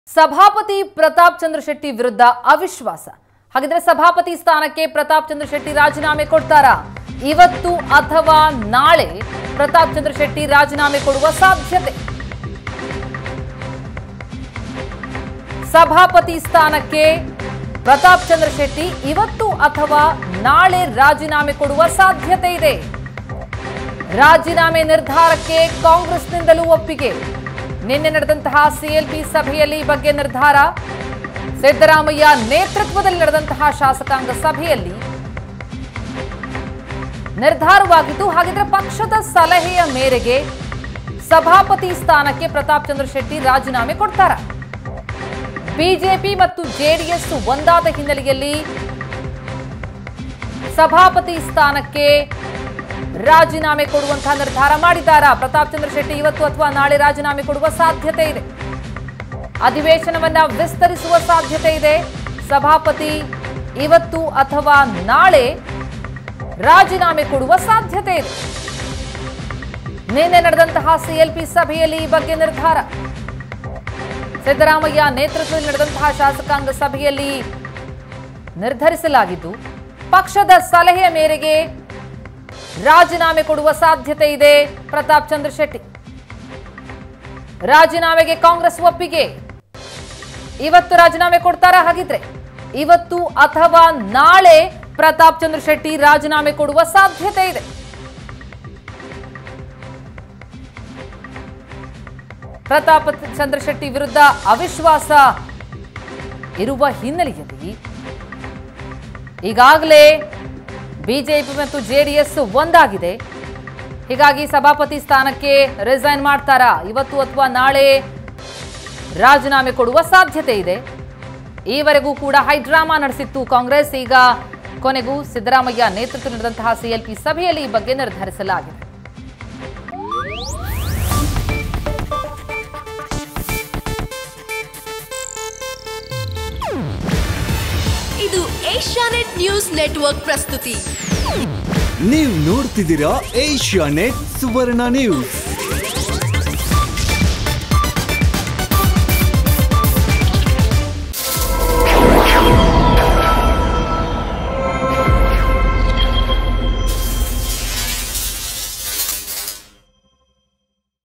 ಸಭಾಪತಿ ಪ್ರತಾಪ್ ಚಂದ್ರ ಶೆಟ್ಟಿ ವಿರುದ್ಧ ಅವಿಶ್ವಾಸ ಹಾಗಿದ್ರೆ ಸಭಾಪತಿ ಸ್ಥಾನಕ್ಕೆ ಪ್ರತಾಪ್ ಚಂದ್ರ ಶೆಟ್ಟಿ ರಾಜೀನಾಮೆ ಕೊಡ್ತಾರಾ ಇವತ್ತು ಅಥವಾ ನಾಳೆ ಪ್ರತಾಪ್ ಚಂದ್ರ ಶೆಟ್ಟಿ ರಾಜೀನಾಮೆ ಕೊಡುವ ಸಾಧ್ಯತೆ ಸಭಾಪತಿ ಸ್ಥಾನಕ್ಕೆ ಪ್ರತಾಪ್ ಚಂದ್ರ ಶೆಟ್ಟಿ ಇವತ್ತು ಅಥವಾ ನಾಳೆ ರಾಜೀನಾಮೆ ಕೊಡುವ ಸಾಧ್ಯತೆ ಇದೆ ರಾಜೀನಾಮೆ ನಿರ್ಧಾರಕ್ಕೆ ಕಾಂಗ್ರೆಸ್ನಿಂದಲೂ ಒಪ್ಪಿಗೆ ನಿನ್ನೆ ನಡೆದಂತಹ ಸಿಎಲ್ಪಿ ಸಭೆಯಲ್ಲಿ ಈ ಬಗ್ಗೆ ನಿರ್ಧಾರ ಸಿದ್ದರಾಮಯ್ಯ ನೇತೃತ್ವದಲ್ಲಿ ನಡೆದಂತಹ ಶಾಸಕಾಂಗ ಸಭೆಯಲ್ಲಿ ನಿರ್ಧಾರವಾಗಿದ್ದು ಹಾಗಿದ್ರೆ ಪಕ್ಷದ ಸಲಹೆಯ ಮೇರೆಗೆ ಸಭಾಪತಿ ಸ್ಥಾನಕ್ಕೆ ಪ್ರತಾಪ್ ಚಂದ್ರ ಶೆಟ್ಟಿ ರಾಜೀನಾಮೆ ಕೊಡ್ತಾರ ಬಿಜೆಪಿ ಮತ್ತು ಜೆಡಿಎಸ್ ಒಂದಾದ ಹಿನ್ನೆಲೆಯಲ್ಲಿ ಸಭಾಪತಿ ಸ್ಥಾನಕ್ಕೆ ರಾಜೀನಾಮೆ ಕೊಡುವಂತಹ ನಿರ್ಧಾರ ಮಾಡಿದ್ದಾರಾ ಪ್ರತಾಪ್ ಚಂದ್ರ ಶೆಟ್ಟಿ ಇವತ್ತು ಅಥವಾ ನಾಳೆ ರಾಜೀನಾಮೆ ಕೊಡುವ ಸಾಧ್ಯತೆ ಇದೆ ಅಧಿವೇಶನವನ್ನ ವಿಸ್ತರಿಸುವ ಸಾಧ್ಯತೆ ಇದೆ ಸಭಾಪತಿ ಇವತ್ತು ಅಥವಾ ನಾಳೆ ರಾಜೀನಾಮೆ ಕೊಡುವ ಸಾಧ್ಯತೆ ಇದೆ ನಿನ್ನೆ ನಡೆದಂತಹ ಸಿಎಲ್ಪಿ ಸಭೆಯಲ್ಲಿ ಈ ಬಗ್ಗೆ ನಿರ್ಧಾರ ಸಿದ್ದರಾಮಯ್ಯ ನೇತೃತ್ವದಲ್ಲಿ ನಡೆದಂತಹ ಶಾಸಕಾಂಗ ಸಭೆಯಲ್ಲಿ ನಿರ್ಧರಿಸಲಾಗಿದ್ದು ಪಕ್ಷದ ಸಲಹೆಯ ಮೇರೆಗೆ ರಾಜೀನಾಮೆ ಕೊಡುವ ಸಾಧ್ಯತೆ ಇದೆ ಪ್ರತಾಪ್ ಚಂದ್ರ ಶೆಟ್ಟಿ ರಾಜೀನಾಮೆಗೆ ಕಾಂಗ್ರೆಸ್ ಒಪ್ಪಿಗೆ ಇವತ್ತು ರಾಜೀನಾಮೆ ಕೊಡ್ತಾರಾ ಹಾಗಿದ್ರೆ ಇವತ್ತು ಅಥವಾ ನಾಳೆ ಪ್ರತಾಪ್ ಚಂದ್ರ ಶೆಟ್ಟಿ ರಾಜೀನಾಮೆ ಕೊಡುವ ಸಾಧ್ಯತೆ ಇದೆ ಪ್ರತಾಪ್ ಚಂದ್ರ ಶೆಟ್ಟಿ ವಿರುದ್ಧ ಅವಿಶ್ವಾಸ ಇರುವ ಹಿನ್ನೆಲೆಯಲ್ಲಿ ಈಗಾಗಲೇ ಬಿಜೆಪಿ ಮತ್ತು ಜೆಡಿಎಸ್ ಒಂದಾಗಿದೆ ಹೀಗಾಗಿ ಸಭಾಪತಿ ಸ್ಥಾನಕ್ಕೆ ರಿಸೈನ್ ಮಾಡ್ತಾರಾ ಇವತ್ತು ಅಥವಾ ನಾಳೆ ರಾಜೀನಾಮೆ ಕೊಡುವ ಸಾಧ್ಯತೆ ಇದೆ ಈವರೆಗೂ ಕೂಡ ಹೈಡ್ರಾಮಾ ನಡೆಸಿತ್ತು ಕಾಂಗ್ರೆಸ್ ಈಗ ಕೊನೆಗೂ ಸಿದ್ದರಾಮಯ್ಯ ನೇತೃತ್ವ ನಡೆದಂತಹ ಸಿಎಲ್ಪಿ ಸಭೆಯಲ್ಲಿ ಈ ಬಗ್ಗೆ ನಿರ್ಧರಿಸಲಾಗಿದೆ ಇದು ಏಷ್ಯಾನೆಟ್ ನ್ಯೂಸ್ ನೆಟ್ವರ್ಕ್ ಪ್ರಸ್ತುತಿ ನೀವು ನೋಡ್ತಿದ್ದೀರಾ ಏಷ್ಯಾ ನೆಟ್ ಸುವರ್ಣ ನ್ಯೂಸ್